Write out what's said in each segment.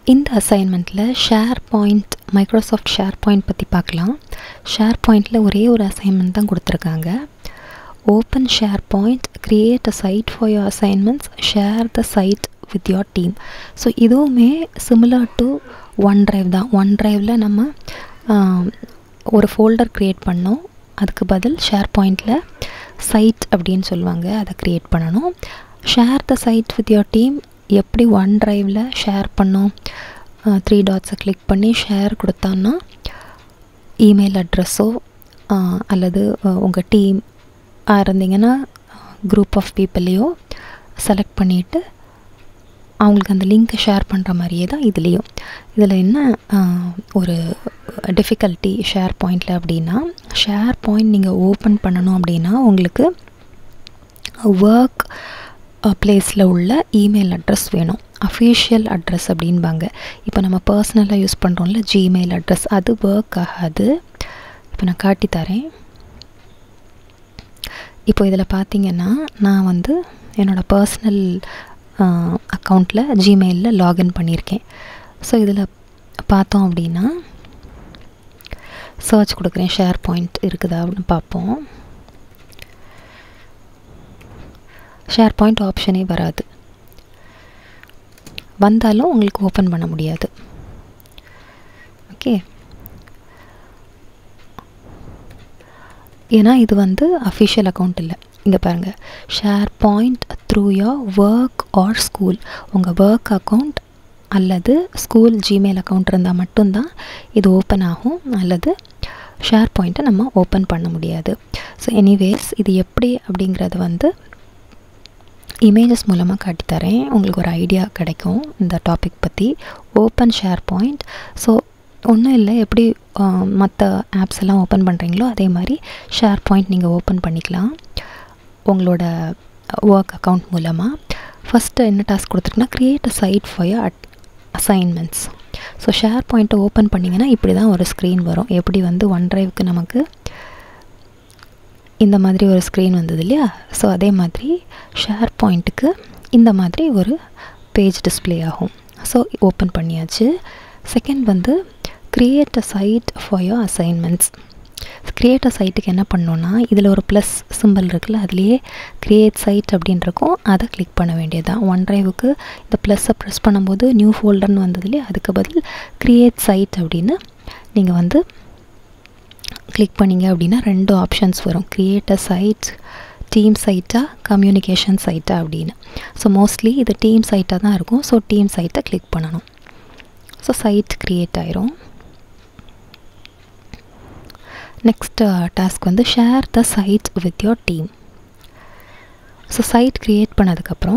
இந்த அசைன்மெண்ட்டில் SharePoint Microsoft SharePoint பற்றி பார்க்கலாம் ஷேர் பாயிண்டில் ஒரே ஒரு அசைன்மெண்ட் தான் கொடுத்துருக்காங்க open SharePoint create a site for your assignments share the site with your team so இதுவுமே சிமிலர் டு ஒன் ட்ரைவ் தான் ஒன் ட்ரைவில் நம்ம ஒரு ஃபோல்டர் க்ரியேட் பண்ணோம் அதுக்கு பதில் ஷேர் பாயிண்டில் சைட் அப்படின்னு சொல்லுவாங்க அதை க்ரியேட் பண்ணணும் share the site with your team எப்படி ஒன் ட்ரைவில் ஷேர் பண்ணோம் த்ரீ டாட்ஸை கிளிக் பண்ணி ஷேர் கொடுத்தோன்னா இமெயில் அட்ரஸோ அல்லது உங்கள் டீம் இருந்தீங்கன்னா குரூப் ஆஃப் பீப்புளையோ செலக்ட் பண்ணிவிட்டு அவங்களுக்கு அந்த லிங்க்கை ஷேர் பண்ணுற மாதிரியே தான் இதுலேயும் இதில் என்ன ஒரு டிஃபிகல்ட்டி ஷேர் பாயிண்டில் அப்படின்னா ஷேர் பாயிண்ட் நீங்கள் ஓப்பன் பண்ணணும் அப்படின்னா உங்களுக்கு ஒர்க் ப்ளேஸில் உள்ள இமெயில் அட்ரஸ் வேணும் அஃபீஷியல் அட்ரஸ் அப்படின்பாங்க இப்போ நம்ம பர்சனலாக யூஸ் பண்ணுறோம்ல ஜிமெயில் அட்ரஸ் அது ஒர்க் ஆகாது இப்போ நான் காட்டி தரேன் இப்போ இதில் பார்த்தீங்கன்னா நான் வந்து என்னோடய பர்சனல் அக்கௌண்ட்டில் ஜிமெயிலில் லாகின் பண்ணியிருக்கேன் ஸோ இதில் பார்த்தோம் அப்படின்னா சர்ச் கொடுக்குறேன் ஷேர் பாயிண்ட் இருக்குதா அப்படின்னு பார்ப்போம் ஷேர் பாயிண்ட் ஆப்ஷனே வராது வந்தாலும் உங்களுக்கு ஓப்பன் பண்ண முடியாது ஓகே ஏன்னா இது வந்து அஃபிஷியல் அக்கௌண்ட் இல்லை இங்கே பாருங்கள் SharePoint through your work or school உங்கள் ஒர்க் அக்கௌண்ட் அல்லது ஸ்கூல் ஜிமெயில் அக்கௌண்ட் இருந்தால் மட்டும்தான் இது ஓப்பன் ஆகும் அல்லது ஷேர் பாயிண்ட்டை நம்ம ஓப்பன் பண்ண முடியாது ஸோ எனிவேஸ் இது எப்படி அப்படிங்கிறது வந்து இமேஜஸ் மூலமாக காட்டித்தரேன் உங்களுக்கு ஒரு ஐடியா கிடைக்கும் இந்த டாபிக் பற்றி ஓப்பன் ஷேர் பாயிண்ட் ஸோ ஒன்றும் இல்லை எப்படி மற்ற ஆப்ஸ் எல்லாம் ஓப்பன் பண்ணுறீங்களோ அதே மாதிரி ஷேர் பாயிண்ட் நீங்கள் ஓப்பன் பண்ணிக்கலாம் உங்களோட ஒர்க் அக்கௌண்ட் மூலமாக ஃபஸ்ட்டு என்ன டாஸ்க் கொடுத்துருக்குன்னா create a site for your at assignments so ஷேர் பாயிண்ட்டை ஓப்பன் பண்ணிங்கன்னா இப்படி தான் ஒரு ஸ்க்ரீன் வரும் எப்படி வந்து ஒன் ட்ரைவுக்கு நமக்கு இந்த மாதிரி ஒரு ஸ்க்ரீன் வந்தது இல்லையா ஸோ அதே மாதிரி ஷேர் பாயிண்ட்டுக்கு இந்த மாதிரி ஒரு பேஜ் டிஸ்பிளே ஆகும் ஸோ ஓப்பன் பண்ணியாச்சு செகண்ட் வந்து create a site for your assignments create a சைட்டுக்கு என்ன பண்ணோன்னா இதில் ஒரு ப்ளஸ் சிம்பிள் இருக்குல்ல அதுலேயே க்ரியேட் சைட் அப்படின்னு இருக்கும் அதை கிளிக் பண்ண வேண்டியது தான் ஒன் ட்ரைவுக்கு இந்த ப்ளஸ்ஸை ப்ரெஸ் பண்ணும்போது நியூ ஃபோல்டர்னு வந்தது இல்லையா அதுக்கு பதில் க்ரியேட் சைட் அப்படின்னு நீங்கள் வந்து கிளிக் பண்ணிங்க அப்படின்னா ரெண்டு ஆப்ஷன்ஸ் வரும் க்ரியேட் அ சைட் டீம் சைட்டா கம்யூனிகேஷன் சைட்டா அப்படின்னு ஸோ மோஸ்ட்லி இது டீம் சைட்டாக தான் இருக்கும் ஸோ டீம் சைட்டை கிளிக் பண்ணணும் ஸோ சைட் க்ரியேட் ஆயிரும் நெக்ஸ்ட் டாஸ்க் வந்து share the site with your team so site create பண்ணதுக்கப்புறம்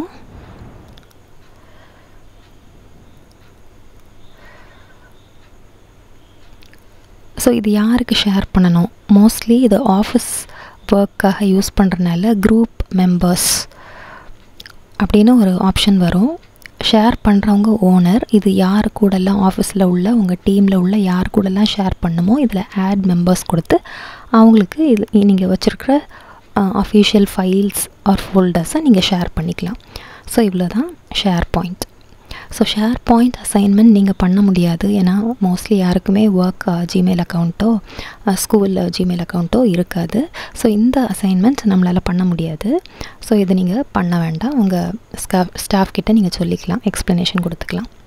ஸோ இது யாருக்கு ஷேர் பண்ணணும் மோஸ்ட்லி இது ஆஃபீஸ் ஒர்க்காக யூஸ் பண்ணுறனால குரூப் மெம்பர்ஸ் அப்படின்னு ஒரு ஆப்ஷன் வரும் ஷேர் பண்ணுறவங்க ஓனர் இது யார் கூடலாம் ஆஃபீஸில் உள்ள உங்கள் டீமில் உள்ள யார் கூடலாம் ஷேர் பண்ணுமோ இதில் ஆட் மெம்பர்ஸ் கொடுத்து அவங்களுக்கு இது நீங்கள் வச்சுருக்கிற அஃபீஷியல் ஃபைல்ஸ் ஆர் ஃபோல்டர்ஸை நீங்கள் ஷேர் பண்ணிக்கலாம் ஸோ இவ்வளோ தான் SharePoint so SharePoint assignment நீங்கள் பண்ண முடியாது ஏன்னா மோஸ்ட்லி யாருக்குமே ஒர்க் ஜிமெயில் அக்கௌண்ட்டோ ஸ்கூல் ஜிமெயில் அக்கௌண்ட்டோ இருக்காது ஸோ இந்த அசைன்மெண்ட் நம்மளால் பண்ண முடியாது ஸோ இது நீங்கள் பண்ண வேண்டாம் உங்கள் ஸ்டாஃப் ஸ்டாஃப் கிட்டே நீங்கள் சொல்லிக்கலாம் எக்ஸ்ப்ளனேஷன் கொடுத்துக்கலாம்